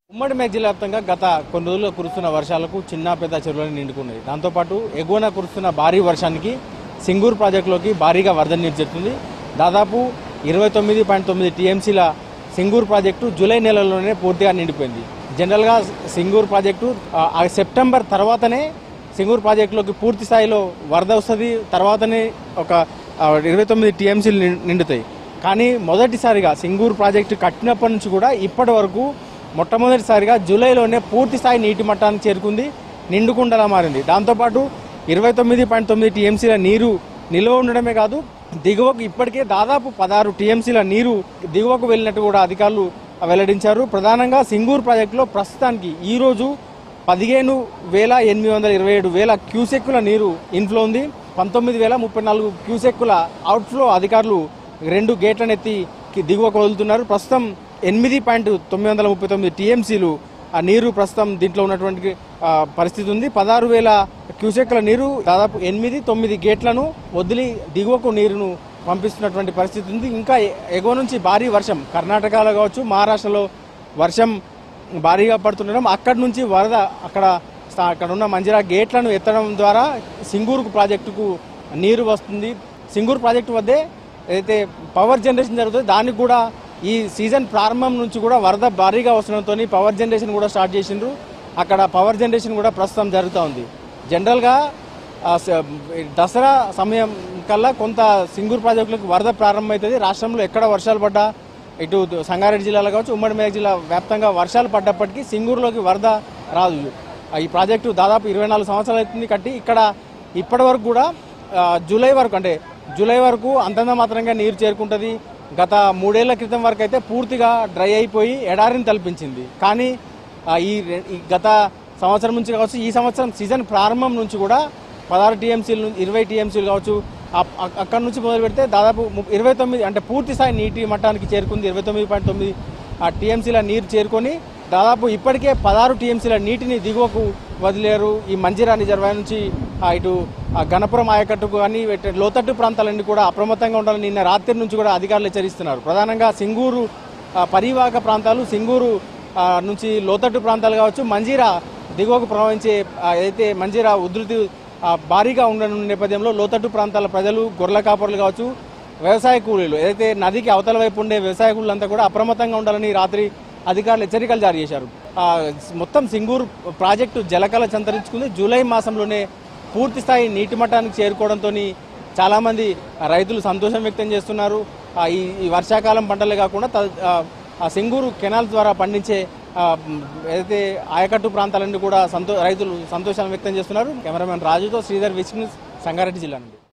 ఉమ్మడి మేఘ జిల్లా వ్యాప్తంగా గత కొన్ని రోజుల్లో కురుస్తున్న వర్షాలకు చిన్న పెద్ద చెరువులను నిండుకున్నాయి దాంతోపాటు ఎగువన కురుస్తున్న భారీ వర్షానికి సింగూరు ప్రాజెక్టులోకి భారీగా వరద నీరు చేరుతుంది దాదాపు ఇరవై తొమ్మిది పాయింట్ తొమ్మిది టీఎంసీల సింగూరు ప్రాజెక్టు జూలై నెలలోనే పూర్తిగా నిండిపోయింది జనరల్గా సింగూరు ప్రాజెక్టు ఆ, ఆ సెప్టెంబర్ తర్వాతనే సింగూరు ప్రాజెక్టులోకి పూర్తి స్థాయిలో వరద వస్తుంది తర్వాతనే ఒక ఇరవై తొమ్మిది టీఎంసీలు నిండుతాయి కానీ మొదటిసారిగా సింగూరు ప్రాజెక్టు కట్టినప్పటి నుంచి కూడా ఇప్పటి వరకు మొట్టమొదటిసారిగా జూలైలోనే పూర్తి స్థాయి నీటి మట్టానికి చేరుకుంది నిండుకుండలా మారింది దాంతోపాటు ఇరవై తొమ్మిది పాయింట్ తొమ్మిది టీఎంసీల నీరు నిల్వ ఉండడమే కాదు దిగువకు ఇప్పటికే దాదాపు పదహారు టీఎంసీల నీరు దిగువకు వెళ్ళినట్టు కూడా అధికారులు వెల్లడించారు ప్రధానంగా సింగూరు ప్రాజెక్టులో ప్రస్తుతానికి ఈ రోజు పదిహేను వేల ఎనిమిది వందల ఇరవై ఏడు వేల క్యూసెక్కుల నీరు ఇన్ఫ్లో ఉంది పంతొమ్మిది వేల ముప్పై నాలుగు క్యూసెక్కుల అవుట్ఫ్లో అధికారులు రెండు గేట్లను ఎత్తి కి- దిగువకు వదులుతున్నారు ప్రస్తుతం ఎనిమిది పాయింట్ తొమ్మిది వందల ముప్పై తొమ్మిది టీఎంసీలు ఆ నీరు ప్రస్తుతం దీంట్లో ఉన్నటువంటి ఆ, పరిస్థితి ఉంది పదహారు వేల క్యూసెక్ల నీరు దాదాపు ఎనిమిది తొమ్మిది గేట్లను వదిలి దిగువకు నీరును పంపిస్తున్నటువంటి పరిస్థితి ఉంది ఇంకా ఎ- ఎగువ నుంచి భారీ వర్షం కర్ణాటకలో కావచ్చు మహారాష్ట్రలో వర్షం భారీగా పడుతుండడం అక్కడి నుంచి వరద అక్కడ స్థా- అక్కడ ఉన్న మంజిరా గేట్లను ఎత్తడం ద్వారా సింగూరు ప్రాజెక్టుకు నీరు వస్తుంది సింగూరు ప్రాజెక్టు వద్దే ఏదైతే పవర్ జనరేషన్ జరుగుతుందో దానికి కూడా ఈ సీజన్ ప్రారంభం నుంచి కూడా వరద భారీగా వస్తుండడంతో పవర్ జనరేషన్ కూడా స్టార్ట్ చేసిండ్రు అక్కడ పవర్ జనరేషన్ కూడా ప్రస్తుతం జరుగుతూ ఉంది జనరల్గా ఆ, స- దసరా సమయం కల్లా కొంత సింగూరు ప్రాజెక్టులకు వరద ప్రారంభమవుతుంది రాష్ట్రంలో ఎక్కడ వర్షాలు పడ్డా ఇటు సంగారెడ్డి జిల్లాలో కావచ్చు ఉమ్మడి మేఘ జిల్లా వ్యాప్తంగా వర్షాలు పడ్డప్పటికీ సింగూరులోకి వరద రాదు ఆ, ఈ ప్రాజెక్టు దాదాపు ఇరవై నాలుగు సంవత్సరాలు అవుతుంది కట్టి ఇక్కడ ఇప్పటి వరకు కూడా ఆ, జూలై వరకు అంటే జూలై వరకు అంతంత మాత్రంగా నీరు చేరుకుంటుంది గత మూడేళ్ల క్రితం వరకు అయితే పూర్తిగా డ్రై అయిపోయి ఎడారిని తలపించింది కానీ ఆ, ఈ రె- ఈ గత సంవత్సరం నుంచి కావచ్చు ఈ సంవత్సరం సీజన్ ప్రారంభం నుంచి కూడా పదహారు టీఎంసీలు ఇరవై టీఎంసీలు కావచ్చు అప్- అక్- అక్కడ నుంచి మొదలు పెడితే దాదాపు ము- ఇరవై తొమ్మిది అంటే పూర్తి స్థాయి నీటి మట్టానికి చేరుకుంది ఇరవై తొమ్మిది పాయింట్ తొమ్మిది ఆ టీఎంసీల నీరు చేరుకొని దాదాపు ఇప్పటికే పదహారు టీఎంసీల నీటిని దిగువకు వదిలేరు ఈ మంజిరా రిజర్వాయర్ నుంచి ఆ ఇటు ఆ గణపురం ఆయకట్టుకు కానీ ఇటు లోతట్టు ప్రాంతాలన్నీ కూడా అప్రమత్తంగా ఉండాలని నిన్న రాత్రి నుంచి కూడా అధికారులు హెచ్చరిస్తున్నారు ప్రధానంగా సింగూరు ఆ, పరివాహక ప్రాంతాలు సింగూరు ఆ, నుంచి లోతట్టు ప్రాంతాలు కావచ్చు మంజీరా దిగువకు ప్రవహించే ఆ, ఏదైతే మంజీరా ఉధృతి ఆ, భారీగా ఉండనున్న నేపథ్యంలో లోతట్టు ప్రాంతాల ప్రజలు గొర్రెల కాపరులు కావచ్చు వ్యవసాయ కూలీలు ఏదైతే నదికి అవతల వైపు ఉండే వ్యవసాయ కూలీలంతా కూడా అప్రమత్తంగా ఉండాలని రాత్రి అధికారులు హెచ్చరికలు జారీ చేశారు ఆ, మొత్తం సింగూరు ప్రాజెక్టు జలకళ సంతరించుకుంది జూలై మాసంలోనే పూర్తి స్థాయి నీటి మట్టానికి చేరుకోవడంతో చాలామంది రైతులు సంతోషం వ్యక్తం చేస్తున్నారు ఆ, ఈ ఈ వర్షాకాలం పంటలే కాకుండా త- ఆ, ఆ సింగూరు కెనాల్ ద్వారా పండించే ఆ, మ్, ఏదైతే ఆయకట్టు ప్రాంతాలన్నీ కూడా సంతో రైతులు సంతోషాన్ని వ్యక్తం చేస్తున్నారు కెమెరామెన్ రాజుతో శ్రీధర్ విష్ణు సంగారెడ్డి జిల్లా నుండి